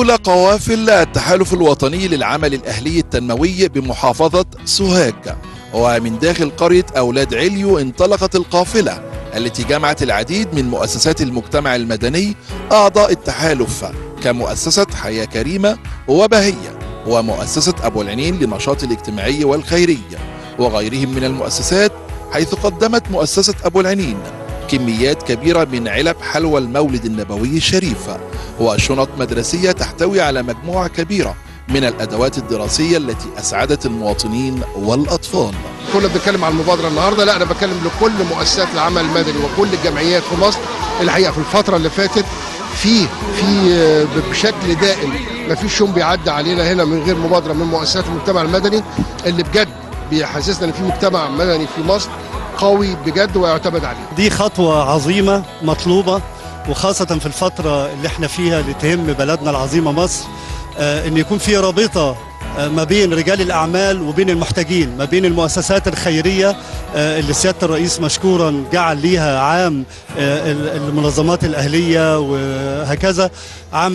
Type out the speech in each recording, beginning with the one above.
أولى قوافل التحالف الوطني للعمل الأهلي التنموي بمحافظة سوهاج ومن داخل قرية أولاد عليو انطلقت القافلة التي جمعت العديد من مؤسسات المجتمع المدني أعضاء التحالف كمؤسسة حياة كريمة وبهية ومؤسسة أبو العنين للنشاط الاجتماعي والخيري وغيرهم من المؤسسات حيث قدمت مؤسسة أبو العنين كميات كبيرة من علب حلوى المولد النبوي الشريف وشنط مدرسية تحتوي على مجموعة كبيرة من الأدوات الدراسية التي أسعدت المواطنين والأطفال كنا بنتكلم عن المبادره النهارده لا انا بتكلم لكل مؤسسات العمل المدني وكل الجمعيات في مصر الحقيقه في الفتره اللي فاتت في في بشكل دائم ما فيش يوم بيعدي علينا هنا من غير مبادره من مؤسسات المجتمع المدني اللي بجد بيحسسنا ان في مجتمع مدني في مصر قوي بجد ويعتمد عليه دي خطوة عظيمة مطلوبة وخاصة في الفترة اللي احنا فيها اللي تهم بلدنا العظيمة مصر آه، ان يكون في رابطة آه، ما بين رجال الأعمال وبين المحتاجين ما بين المؤسسات الخيرية آه، اللي سيادة الرئيس مشكورا جعل ليها عام آه، ال- المنظمات الأهلية وهكذا عام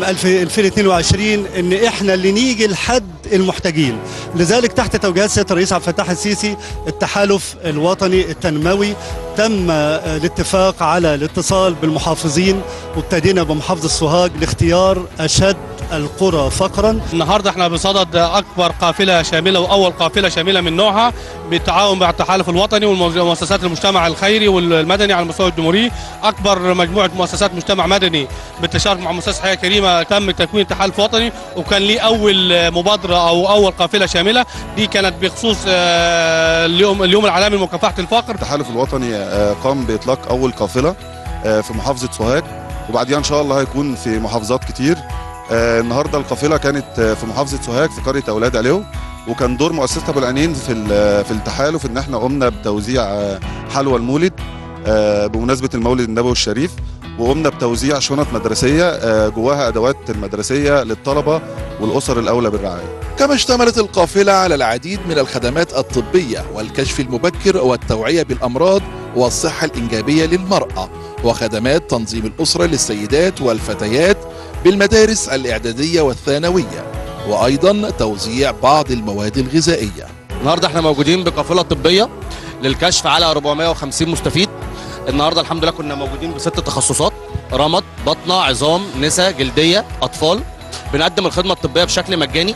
2022 ان احنا اللي نيجي لحد المحتاجين لذلك تحت توجيهات سيادة الرئيس عبد الفتاح السيسي التحالف الوطني التنموي تم آه، الاتفاق على الاتصال بالمحافظين وابتدينا بمحافظة سوهاج لاختيار أشد القرى فقرا النهارده احنا بصدد اكبر قافله شامله واول قافله شامله من نوعها بالتعاون مع التحالف الوطني ومؤسسات المجتمع الخيري والمدني على مستوى الجمهوريه اكبر مجموعه مؤسسات مجتمع مدني بالتشارك مع مؤسسه حياه كريمه تم تكوين تحالف وطني وكان ليه اول مبادره او اول قافله شامله دي كانت بخصوص آه، اليوم اليوم العالمي لمكافحه الفقر التحالف الوطني آه، قام باطلاق اول قافله آه، في محافظه سوهاج وبعديها ان شاء الله هيكون في محافظات كتير آه، النهارده القافله كانت آه، في محافظه سوهاج في قريه اولاد عليو وكان دور مؤسسه ابو العينين في ال- في التحالف ان احنا قمنا بتوزيع آه، حلوى المولد آه، بمناسبه المولد النبوي الشريف وقمنا بتوزيع شنط مدرسيه آه، جواها ادوات المدرسيه للطلبه والاسر الاولى بالرعايه كما اشتملت القافلة على العديد من الخدمات الطبية والكشف المبكر والتوعية بالأمراض والصحة الإنجابية للمرأة وخدمات تنظيم الأسرة للسيدات والفتيات بالمدارس الإعدادية والثانوية وأيضا توزيع بعض المواد الغذائية النهارده احنا موجودين بقافله طبيه للكشف على 450 مستفيد النهارده الحمد لله كنا موجودين بست تخصصات رمد بطنه عظام نسا جلديه اطفال بنقدم الخدمه الطبيه بشكل مجاني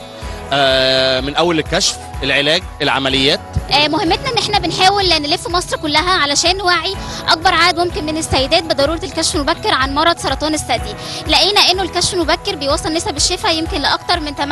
آه، من اول الكشف العلاج العمليات آه، مهمتنا ان احنا بنحاول نلف مصر كلها علشان نوعي اكبر عدد ممكن من السيدات بضروره الكشف المبكر عن مرض سرطان الثدي لقينا انه الكشف المبكر بيوصل نسب الشفاء يمكن لاكثر من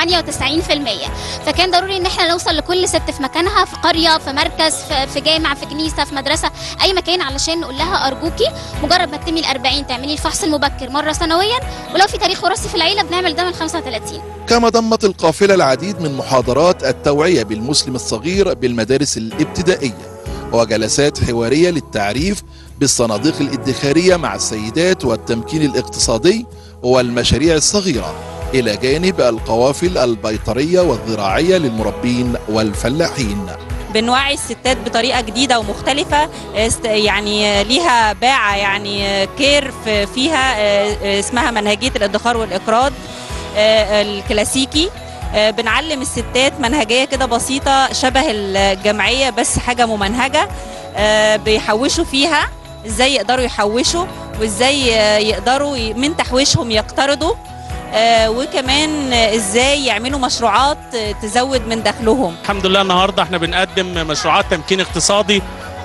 98% فكان ضروري ان احنا نوصل لكل ست في مكانها في قريه في مركز في في جامع في كنيسه في مدرسه اي مكان علشان نقول لها ارجوكي مجرد ما تتمي ال 40 تعملي الفحص المبكر مره سنويا ولو في تاريخ وراثي في العيله بنعمل ده من 35 كما ضمت القافلة العديد من محاضرات التوعية بالمسلم الصغير بالمدارس الابتدائية وجلسات حوارية للتعريف بالصناديق الادخارية مع السيدات والتمكين الاقتصادي والمشاريع الصغيرة إلى جانب القوافل البيطرية والزراعية للمربين والفلاحين بنوعي الستات بطريقه جديده ومختلفه است- يعني ليها باعه يعني كير في- فيها آه، اسمها منهجيه الادخار والاقراض آه، الكلاسيكي آه، بنعلم الستات منهجيه كده بسيطه شبه الجمعيه بس حاجه ممنهجه آه، بيحوشوا فيها ازاي يقدروا يحوشوا وازاي آه، يقدروا ي- من تحويشهم يقترضوا آه، وكمان آه، ازاي يعملوا مشروعات آه، تزود من دخلهم الحمد لله النهارده احنا بنقدم مشروعات تمكين اقتصادي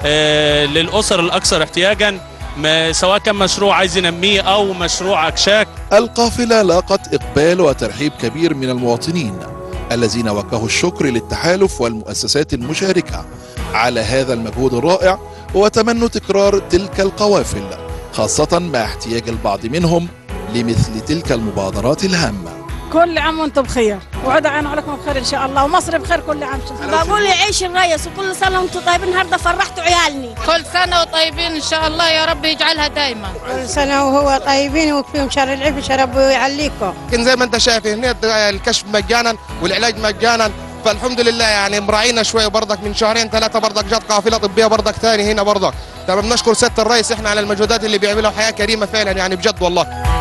آه، للاسر الاكثر احتياجا ما- سواء كان مشروع عايز ينميه او مشروع اكشاك القافلة لاقت إقبال وترحيب كبير من المواطنين الذين وجهوا الشكر للتحالف والمؤسسات المشاركة على هذا المجهود الرائع وتمنوا تكرار تلك القوافل خاصة مع احتياج البعض منهم لمثل تلك المبادرات الهامة كل عام وانتم بخير وعد عين عليكم بخير ان شاء الله ومصر بخير كل عام بقول يعيش الريس وكل سنه وانتم طيبين النهارده فرحتوا عيالني كل سنة وطيبين إن شاء الله يا رب يجعلها دايما كل سنه وهو طيبين ويكفيهم شر العفش يا رب ويعليكم لكن زي ما انت شايف هنا الكشف مجانا والعلاج مجانا فالحمد لله يعني مراعينا شويه برضك من شهرين ثلاثه برضك جت قافله طبيه برضك ثاني هنا برضك تمام نشكر سياده الرئيس احنا على المجهودات اللي بيعملها حياه كريمه فعلا يعني بجد والله